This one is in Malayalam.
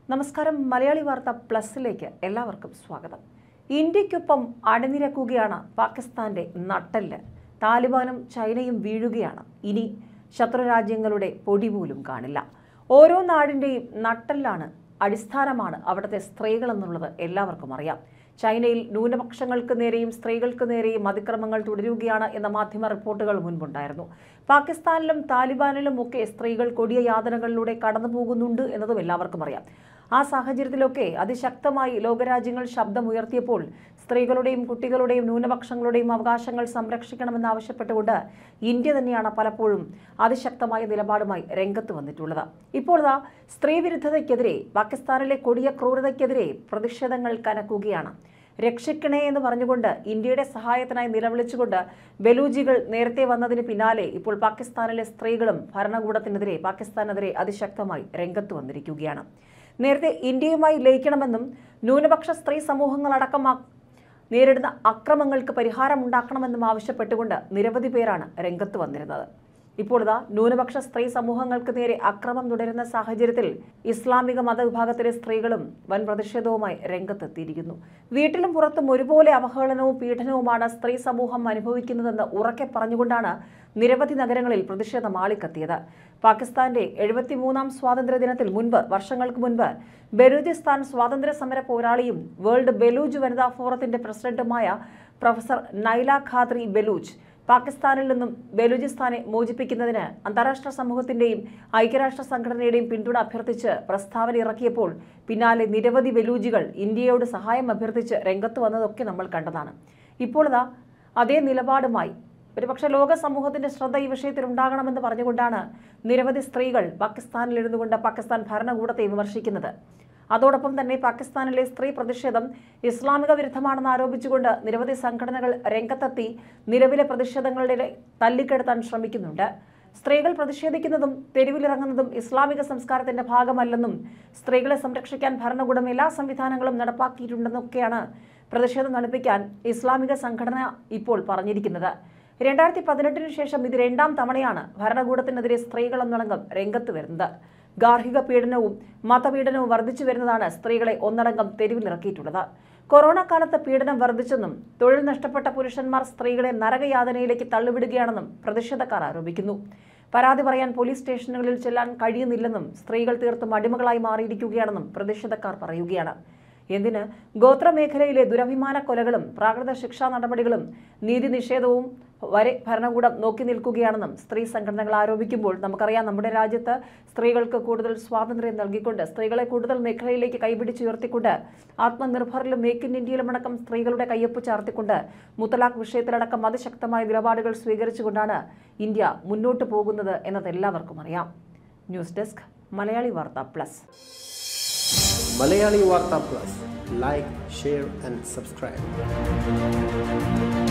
നമസ്കാരം മലയാളി വാർത്ത പ്ലസിലേക്ക് എല്ലാവർക്കും സ്വാഗതം ഇന്ത്യക്കൊപ്പം അണിനിരക്കുകയാണ് പാകിസ്ഥാന്റെ നട്ടെല്ല് താലിബാനും ചൈനയും വീഴുകയാണ് ഇനി ശത്രുരാജ്യങ്ങളുടെ പൊടി പോലും കാണില്ല ഓരോ നാടിൻ്റെയും നട്ടെല്ലാണ് അടിസ്ഥാനമാണ് അവിടുത്തെ സ്ത്രീകൾ എന്നുള്ളത് എല്ലാവർക്കും അറിയാം ചൈനയിൽ ന്യൂനപക്ഷങ്ങൾക്ക് നേരെയും സ്ത്രീകൾക്ക് നേരെയും അതിക്രമങ്ങൾ തുടരുകയാണ് എന്ന മാധ്യമ റിപ്പോർട്ടുകൾ മുൻപുണ്ടായിരുന്നു പാകിസ്ഥാനിലും താലിബാനിലും ഒക്കെ സ്ത്രീകൾ കൊടിയ യാതനകളിലൂടെ കടന്നു പോകുന്നുണ്ട് എന്നതും എല്ലാവർക്കും അറിയാം ആ സാഹചര്യത്തിലൊക്കെ അതിശക്തമായി ലോകരാജ്യങ്ങൾ ശബ്ദമുയർത്തിയപ്പോൾ സ്ത്രീകളുടെയും കുട്ടികളുടെയും ന്യൂനപക്ഷങ്ങളുടെയും അവകാശങ്ങൾ സംരക്ഷിക്കണമെന്നാവശ്യപ്പെട്ടുകൊണ്ട് ഇന്ത്യ തന്നെയാണ് പലപ്പോഴും അതിശക്തമായ നിലപാടുമായി രംഗത്ത് വന്നിട്ടുള്ളത് ഇപ്പോൾ ദാ സ്ത്രീവിരുദ്ധതയ്ക്കെതിരെ പാകിസ്ഥാനിലെ കൊടിയ ക്രൂരതയ്ക്കെതിരെ പ്രതിഷേധങ്ങൾ കനക്കുകയാണ് രക്ഷിക്കണേ എന്ന് പറഞ്ഞുകൊണ്ട് ഇന്ത്യയുടെ സഹായത്തിനായി നിലവിളിച്ചുകൊണ്ട് ബലൂജികൾ നേരത്തെ വന്നതിന് പിന്നാലെ ഇപ്പോൾ പാകിസ്ഥാനിലെ സ്ത്രീകളും ഭരണകൂടത്തിനെതിരെ പാകിസ്ഥാനെതിരെ അതിശക്തമായി രംഗത്ത് വന്നിരിക്കുകയാണ് നേരത്തെ ഇന്ത്യയുമായി ലയിക്കണമെന്നും ന്യൂനപക്ഷ സ്ത്രീ സമൂഹങ്ങളടക്കം ആ- നേരിടുന്ന അക്രമങ്ങൾക്ക് പരിഹാരമുണ്ടാക്കണമെന്നും ആവശ്യപ്പെട്ടുകൊണ്ട് നിരവധി പേരാണ് രംഗത്ത് വന്നിരുന്നത് ഇപ്പോൾ ഇതാ ന്യൂനപക്ഷ സ്ത്രീ സമൂഹങ്ങൾക്ക് നേരെ അക്രമം തുടരുന്ന സാഹചര്യത്തിൽ ഇസ്ലാമിക മതവിഭാഗത്തിലെ സ്ത്രീകളും വൻ പ്രതിഷേധവുമായി രംഗത്തെത്തിയിരിക്കുന്നു വീട്ടിലും പുറത്തും ഒരുപോലെ അവഹേളനവും പീഡനവുമാണ് സ്ത്രീ സമൂഹം അനുഭവിക്കുന്നതെന്ന് ഉറക്കെ പറഞ്ഞുകൊണ്ടാണ് നിരവധി നഗരങ്ങളിൽ പ്രതിഷേധം ആളിക്കത്തിയത് പാകിസ്ഥാന്റെ എഴുപത്തിമൂന്നാം സ്വാതന്ത്ര്യ ദിനത്തിൽ മുൻപ് വർഷങ്ങൾക്ക് മുൻപ് ബലൂചിസ്ഥാൻ സ്വാതന്ത്ര്യ സമര പോരാളിയും വേൾഡ് ബലൂജ് വനിതാ ഫോറത്തിന്റെ പ്രസിഡന്റുമായ പ്രൊഫസർ നൈല ഖാദ്രി ബലൂച്ച് പാകിസ്ഥാനിൽ നിന്നും ബലൂചിസ്ഥാനെ മോചിപ്പിക്കുന്നതിന് അന്താരാഷ്ട്ര സമൂഹത്തിന്റെയും ഐക്യരാഷ്ട്ര സംഘടനയുടെയും പിന്തുണ അഭ്യർത്ഥിച്ച് പ്രസ്താവന ഇറക്കിയപ്പോൾ പിന്നാലെ നിരവധി ബലൂജികൾ ഇന്ത്യയോട് സഹായം അഭ്യർത്ഥിച്ച് രംഗത്ത് വന്നതൊക്കെ നമ്മൾ കണ്ടതാണ് ഇപ്പോൾ ഇതാ അതേ നിലപാടുമായി ഒരുപക്ഷെ ലോക സമൂഹത്തിന്റെ ശ്രദ്ധ ഈ വിഷയത്തിൽ ഉണ്ടാകണമെന്ന് പറഞ്ഞുകൊണ്ടാണ് നിരവധി സ്ത്രീകൾ പാകിസ്ഥാനിൽ ഇരുന്നുകൊണ്ട് പാകിസ്ഥാൻ ഭരണകൂടത്തെ വിമർശിക്കുന്നത് അതോടൊപ്പം തന്നെ പാകിസ്ഥാനിലെ സ്ത്രീ പ്രതിഷേധം ഇസ്ലാമിക വിരുദ്ധമാണെന്ന് ആരോപിച്ചുകൊണ്ട് നിരവധി സംഘടനകൾ രംഗത്തെത്തി നിലവിലെ പ്രതിഷേധങ്ങളുടെ തല്ലിക്കെടുത്താൻ ശ്രമിക്കുന്നുണ്ട് സ്ത്രീകൾ പ്രതിഷേധിക്കുന്നതും തെരുവിലിറങ്ങുന്നതും ഇസ്ലാമിക സംസ്കാരത്തിന്റെ ഭാഗമല്ലെന്നും സ്ത്രീകളെ സംരക്ഷിക്കാൻ ഭരണകൂടം എല്ലാ സംവിധാനങ്ങളും നടപ്പാക്കിയിട്ടുണ്ടെന്നൊക്കെയാണ് പ്രതിഷേധം നടപ്പിക്കാൻ ഇസ്ലാമിക സംഘടന ഇപ്പോൾ പറഞ്ഞിരിക്കുന്നത് രണ്ടായിരത്തി പതിനെട്ടിന് ശേഷം ഇത് രണ്ടാം തവണയാണ് ഭരണകൂടത്തിനെതിരെ സ്ത്രീകൾ ഒന്നടങ്കം രംഗത്ത് വരുന്നത് ഗാർഹിക പീഡനവും മതപീഡനവും വർദ്ധിച്ചു വരുന്നതാണ് സ്ത്രീകളെ ഒന്നടങ്കം തെരുവിലിറക്കിയിട്ടുള്ളത് കൊറോണ കാലത്ത് പീഡനം വർദ്ധിച്ചെന്നും തൊഴിൽ നഷ്ടപ്പെട്ട പുരുഷന്മാർ സ്ത്രീകളെ നരകയാതനയിലേക്ക് തള്ളിവിടുകയാണെന്നും പ്രതിഷേധക്കാർ ആരോപിക്കുന്നു പരാതി പറയാൻ പോലീസ് സ്റ്റേഷനുകളിൽ ചെല്ലാൻ കഴിയുന്നില്ലെന്നും സ്ത്രീകൾ തീർത്തും അടിമകളായി മാറിയിരിക്കുകയാണെന്നും പ്രതിഷേധക്കാർ പറയുകയാണ് എന്തിന് ഗോത്രമേഖലയിലെ ദുരഭിമാന കൊലകളും പ്രാകൃത ശിക്ഷാ നടപടികളും നീതി നിഷേധവും വരെ ഭരണകൂടം നോക്കി നിൽക്കുകയാണെന്നും സ്ത്രീ സംഘടനകൾ ആരോപിക്കുമ്പോൾ നമുക്കറിയാം നമ്മുടെ രാജ്യത്ത് സ്ത്രീകൾക്ക് കൂടുതൽ സ്വാതന്ത്ര്യം നൽകിക്കൊണ്ട് സ്ത്രീകളെ കൂടുതൽ മേഖലയിലേക്ക് കൈപിടിച്ചുയർത്തിക്കൊണ്ട് ആത്മനിർഭറിലും മേക്ക് ഇൻ ഇന്ത്യയിലുമടക്കം സ്ത്രീകളുടെ കയ്യൊപ്പ് ചാർത്തിക്കൊണ്ട് മുത്തലാഖ് വിഷയത്തിലടക്കം അതിശക്തമായ നിലപാടുകൾ സ്വീകരിച്ചുകൊണ്ടാണ് ഇന്ത്യ മുന്നോട്ട് പോകുന്നത് എന്നത് എല്ലാവർക്കും അറിയാം ന്യൂസ് ഡെസ്ക് മലയാളി വാർത്ത പ്ലസ് മലയാളി വാർത്ത plus like share and subscribe